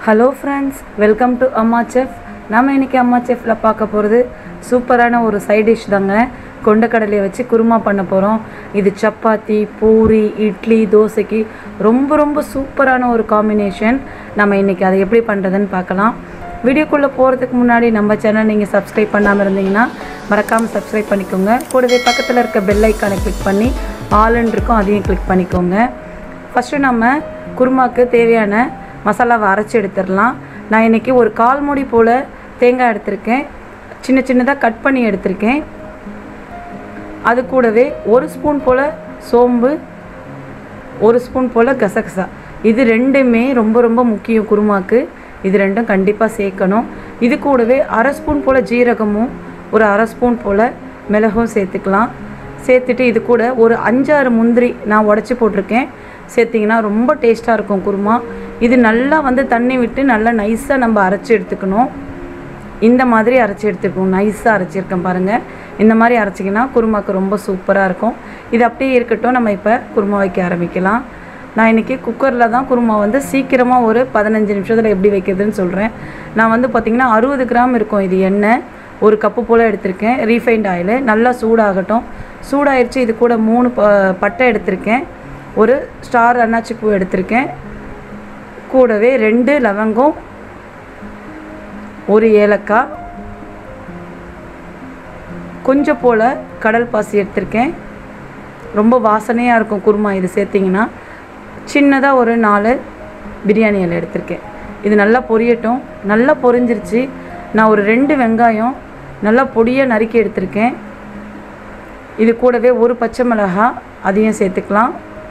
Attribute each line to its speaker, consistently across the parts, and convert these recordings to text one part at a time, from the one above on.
Speaker 1: hello friends welcome to Amma chef நம்ம இன்னைக்கு அம்மா செஃப்பில் பார்க்க போகிறது சூப்பரான ஒரு சைட் டிஷ் தாங்க கொண்டக்கடலையை வச்சு குருமா பண்ண போகிறோம் இது சப்பாத்தி பூரி இட்லி தோசைக்கு ரொம்ப ரொம்ப சூப்பரான ஒரு காம்பினேஷன் நம்ம இன்னைக்கு அதை எப்படி பண்ணுறதுன்னு பார்க்கலாம் வீடியோக்குள்ளே போகிறதுக்கு முன்னாடி நம்ம சேனல் நீங்கள் சப்ஸ்கிரைப் பண்ணாமல் இருந்தீங்கன்னா மறக்காமல் சப்ஸ்கிரைப் பண்ணிக்கோங்க கூடவே பக்கத்தில் இருக்க பெல் ஐக்கானை கிளிக் பண்ணி ஆல்ன்னு இருக்கும் அதையும் கிளிக் பண்ணிக்கோங்க ஃபஸ்ட்டு நம்ம குருமாக்கு தேவையான மசாலாவை அரைச்சி எடுத்துடலாம் நான் இன்றைக்கி ஒரு கால் மூடி போல் தேங்காய் எடுத்திருக்கேன் சின்ன சின்னதாக கட் பண்ணி எடுத்திருக்கேன் அது கூடவே ஒரு ஸ்பூன் போல் சோம்பு ஒரு ஸ்பூன் போல் கசகசா இது ரெண்டுமே ரொம்ப ரொம்ப முக்கியம் குருமாக்கு இது ரெண்டும் கண்டிப்பாக சேர்க்கணும் இது கூடவே அரை ஸ்பூன் போல் ஜீரகமும் ஒரு அரை ஸ்பூன் போல் மிளகும் சேர்த்துக்கலாம் சேர்த்துட்டு இது கூட ஒரு அஞ்சாறு முந்திரி நான் உடச்சி போட்டிருக்கேன் சேர்த்திங்கன்னா ரொம்ப டேஸ்ட்டாக இருக்கும் குருமா இது நல்லா வந்து தண்ணி விட்டு நல்லா நைஸாக நம்ம அரைச்சி எடுத்துக்கணும் இந்த மாதிரி அரைச்சி எடுத்துக்கணும் நைஸாக அரைச்சிருக்கேன் பாருங்கள் இந்த மாதிரி அரைச்சிங்கன்னா குருமாக்கு ரொம்ப சூப்பராக இருக்கும் இது அப்படியே இருக்கட்டும் நம்ம இப்போ குருமா வைக்க ஆரம்பிக்கலாம் நான் இன்றைக்கி குக்கரில் தான் குருமா வந்து சீக்கிரமாக ஒரு பதினஞ்சு நிமிஷத்தில் எப்படி வைக்கிறதுன்னு சொல்கிறேன் நான் வந்து பார்த்திங்கன்னா அறுபது கிராம் இருக்கும் இது எண்ணெய் ஒரு கப்பு போல் எடுத்திருக்கேன் ரீஃபைண்ட் ஆயில் நல்லா சூடாகட்டும் சூடாயிருச்சு இது கூட மூணு ப பட்டை எடுத்திருக்கேன் ஒரு ஸ்டார் அன்னாச்சி பூ எடுத்திருக்கேன் கூடவே ரெண்டு லவங்கம் ஒரு ஏலக்காய் கொஞ்சம் போல் கடல் பாசி எடுத்திருக்கேன் ரொம்ப வாசனையாக இருக்கும் குருமா இது சேர்த்திங்கன்னா சின்னதாக ஒரு நாலு பிரியாணி இலை எடுத்திருக்கேன் இது நல்லா பொரியட்டும் நல்லா பொரிஞ்சிருச்சு நான் ஒரு ரெண்டு வெங்காயம் நல்லா பொடியாக நறுக்கி எடுத்திருக்கேன் இது கூடவே ஒரு பச்சை மிளகாய் அதையும் சேர்த்துக்கலாம்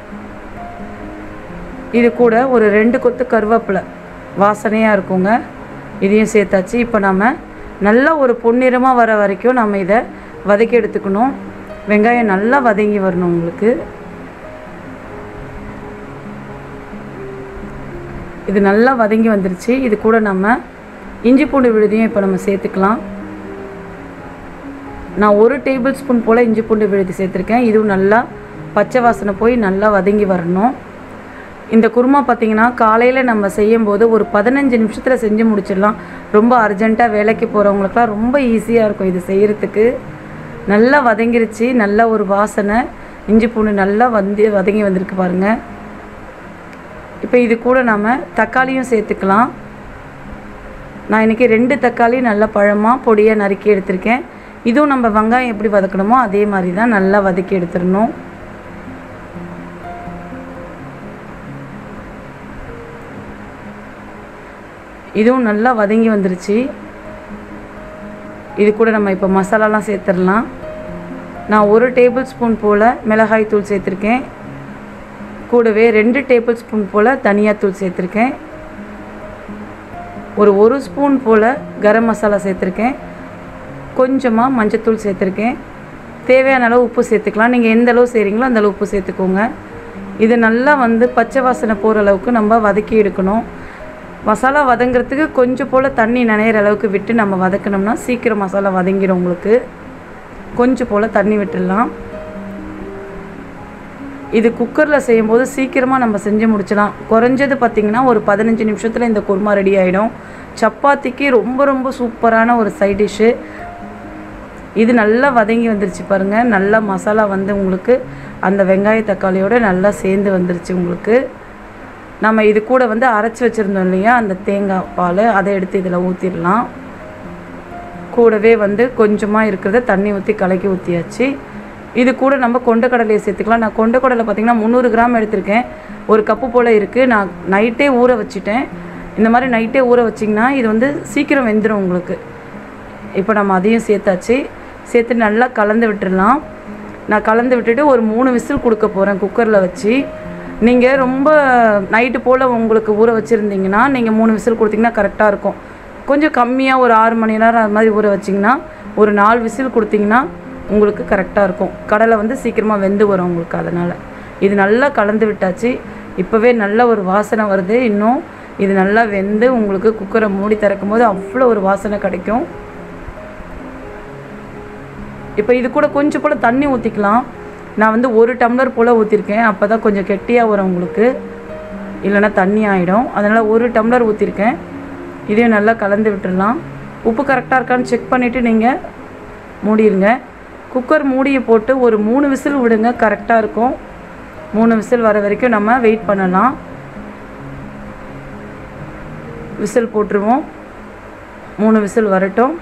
Speaker 1: இது கூட ஒரு ரெண்டு கொத்து கருவேப்பிலை வாசனையாக இருக்குங்க இதையும் சேர்த்தாச்சு இப்போ நம்ம நல்லா ஒரு பொன்னிறமாக வர வரைக்கும் நம்ம இதை வதக்கி எடுத்துக்கணும் வெங்காயம் நல்லா வதங்கி வரணும் உங்களுக்கு இது நல்லா வதங்கி வந்துருச்சு இது கூட நம்ம இஞ்சி பூண்டு விழுதியும் இப்போ நம்ம சேர்த்துக்கலாம் நான் ஒரு டேபிள் ஸ்பூன் போல் இஞ்சி பூண்டு விழுதி சேர்த்துருக்கேன் இதுவும் நல்லா பச்சை வாசனை போய் நல்லா வதங்கி வரணும் இந்த குருமா பார்த்திங்கன்னா காலையில் நம்ம செய்யும்போது ஒரு பதினஞ்சு நிமிஷத்தில் செஞ்சு முடிச்சிடலாம் ரொம்ப அர்ஜெண்ட்டாக வேலைக்கு போகிறவங்களுக்குலாம் ரொம்ப ஈஸியாக இருக்கும் இது செய்கிறதுக்கு நல்லா வதங்கிருச்சு நல்ல ஒரு வாசனை இஞ்சி பூண்டு நல்லா வந்து வதங்கி வந்திருக்கு பாருங்கள் இப்போ இது கூட நம்ம தக்காளியும் சேர்த்துக்கலாம் நான் இன்றைக்கி ரெண்டு தக்காளி நல்லா பழமாக பொடியாக நறுக்கி எடுத்திருக்கேன் இதுவும் நம்ம வெங்காயம் எப்படி வதக்கணுமோ அதே மாதிரி தான் நல்லா வதக்கி எடுத்துடணும் இதுவும் நல்லா வதங்கி வந்துருச்சு இது கூட நம்ம இப்போ மசாலாலாம் சேர்த்துடலாம் நான் ஒரு டேபிள் ஸ்பூன் போல் மிளகாய் தூள் சேர்த்துருக்கேன் கூடவே ரெண்டு டேபிள் ஸ்பூன் போல் தனியாத்தூள் சேர்த்துருக்கேன் ஒரு ஒரு ஸ்பூன் போல் கரம் மசாலா சேர்த்துருக்கேன் கொஞ்சமாக மஞ்சத்தூள் சேர்த்துருக்கேன் தேவையான அளவு உப்பு சேர்த்துக்கலாம் நீங்கள் எந்த அளவு செய்கிறீங்களோ அந்த அளவு உப்பு சேர்த்துக்கோங்க இது நல்லா வந்து பச்சை வாசனை போகிற அளவுக்கு நம்ம வதக்கி எடுக்கணும் மசாலா வதங்கிறதுக்கு கொஞ்சம் போல் தண்ணி நனையிற அளவுக்கு விட்டு நம்ம வதக்கினோம்னா சீக்கிரம் மசாலா வதங்கிடும் உங்களுக்கு கொஞ்சம் போல் தண்ணி விட்டுடலாம் இது குக்கரில் செய்யும்போது சீக்கிரமாக நம்ம செஞ்சு முடிச்சலாம் குறைஞ்சது பார்த்திங்கன்னா ஒரு பதினஞ்சு நிமிஷத்தில் இந்த குருமா ரெடி ஆகிடும் சப்பாத்திக்கு ரொம்ப ரொம்ப சூப்பரான ஒரு சைட் டிஷ்ஷு இது நல்லா வதங்கி வந்துருச்சு பாருங்கள் நல்லா மசாலா வந்து உங்களுக்கு அந்த வெங்காய தக்காளியோடு நல்லா சேர்ந்து வந்துருச்சு உங்களுக்கு நம்ம இது கூட வந்து அரைச்சி வச்சுருந்தோம் இல்லையா அந்த தேங்காய் பால் அதை எடுத்து இதில் ஊற்றிடலாம் கூடவே வந்து கொஞ்சமாக இருக்கிறத தண்ணி ஊற்றி கலக்கி ஊற்றியாச்சு இது கூட நம்ம கொண்டக்கடலையை சேர்த்துக்கலாம் நான் கொண்டக்கடலை பார்த்திங்கன்னா முந்நூறு கிராம் எடுத்திருக்கேன் ஒரு கப்பு போல் இருக்குது நான் நைட்டே ஊற வச்சுட்டேன் இந்த மாதிரி நைட்டே ஊற வச்சிங்கன்னா இது வந்து சீக்கிரம் வெந்துடும் உங்களுக்கு இப்போ நம்ம அதையும் சேர்த்தாச்சு சேர்த்து நல்லா கலந்து விட்டுடலாம் நான் கலந்து விட்டுட்டு ஒரு மூணு விசில் கொடுக்க போகிறேன் குக்கரில் வச்சு நீங்கள் ரொம்ப நைட்டு போல் உங்களுக்கு ஊற வச்சுருந்தீங்கன்னா நீங்கள் மூணு விசில் கொடுத்தீங்கன்னா கரெக்டாக இருக்கும் கொஞ்சம் கம்மியாக ஒரு ஆறு மணி நேரம் அது மாதிரி ஊற வச்சிங்கன்னா ஒரு நாலு விசில் கொடுத்தீங்கன்னா உங்களுக்கு கரெக்டாக இருக்கும் கடலை வந்து சீக்கிரமாக வெந்து வரும் உங்களுக்கு அதனால் இது நல்லா கலந்து விட்டாச்சு இப்போவே நல்ல ஒரு வாசனை வருது இன்னும் இது நல்லா வெந்து உங்களுக்கு குக்கரை மூடி திறக்கும் போது அவ்வளோ ஒரு வாசனை கிடைக்கும் இப்போ இது கூட கொஞ்சம் போல் தண்ணி ஊற்றிக்கலாம் நான் வந்து ஒரு டம்ளர் போல் ஊற்றிருக்கேன் அப்போ தான் கொஞ்சம் கெட்டியாக வரும் உங்களுக்கு இல்லைன்னா தண்ணி ஆகிடும் அதனால் ஒரு டம்ளர் ஊற்றிருக்கேன் இதையும் நல்லா கலந்து விட்டுடலாம் உப்பு கரெக்டாக இருக்கான்னு செக் பண்ணிவிட்டு நீங்கள் மூடிடுங்க குக்கர் மூடியை போட்டு ஒரு மூணு விசில் விடுங்க கரெக்டாக இருக்கும் மூணு விசில் வர வரைக்கும் நம்ம வெயிட் பண்ணலாம் விசில் போட்டுருவோம் மூணு விசில் வரட்டும்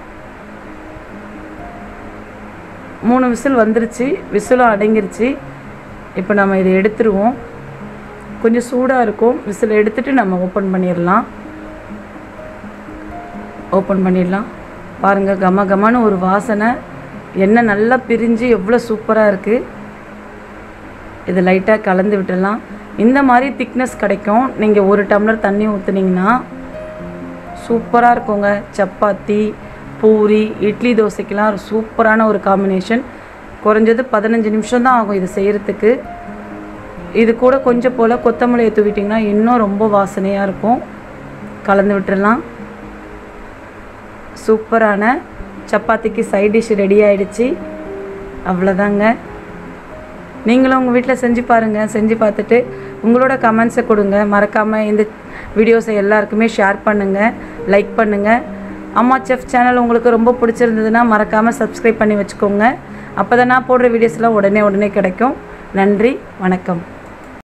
Speaker 1: மூணு விசில் வந்துருச்சு விசிலும் அடங்கிருச்சு இப்போ நம்ம இதை எடுத்துருவோம் கொஞ்சம் சூடாக இருக்கும் விசில் எடுத்துட்டு நம்ம ஓப்பன் பண்ணிடலாம் ஓப்பன் பண்ணிடலாம் பாருங்கள் கம கமன்னு ஒரு வாசனை எண்ணெய் நல்லா பிரிஞ்சு எவ்வளோ சூப்பராக இருக்குது இது லைட்டாக கலந்து விட்டுடலாம் இந்த மாதிரி திக்னஸ் கிடைக்கும் நீங்கள் ஒரு டம்ளர் தண்ணி ஊற்றுனீங்கன்னா சூப்பராக இருக்குங்க சப்பாத்தி பூரி இட்லி தோசைக்கெலாம் சூப்பரான ஒரு காம்பினேஷன் குறைஞ்சது பதினஞ்சு நிமிஷம் தான் ஆகும் இது செய்கிறதுக்கு இது கூட கொஞ்சம் போல் கொத்தமல்லியை தூவிட்டிங்கன்னா இன்னும் ரொம்ப வாசனையாக இருக்கும் கலந்து விட்டுடலாம் சூப்பரான சப்பாத்திக்கு சைட் டிஷ் ரெடி ஆயிடுச்சு அவ்வளோதாங்க நீங்களும் உங்கள் வீட்டில் செஞ்சு பாருங்கள் செஞ்சு பார்த்துட்டு உங்களோட கமெண்ட்ஸை கொடுங்க மறக்காமல் இந்த வீடியோஸை எல்லாருக்குமே ஷேர் பண்ணுங்கள் லைக் பண்ணுங்கள் அம்மா செஃப் சேனல் உங்களுக்கு ரொம்ப பிடிச்சிருந்ததுன்னா மறக்காமல் சப்ஸ்கிரைப் பண்ணி வச்சுக்கோங்க அப்போ தான் நான் போடுற வீடியோஸ்லாம் உடனே உடனே கிடைக்கும் நன்றி வணக்கம்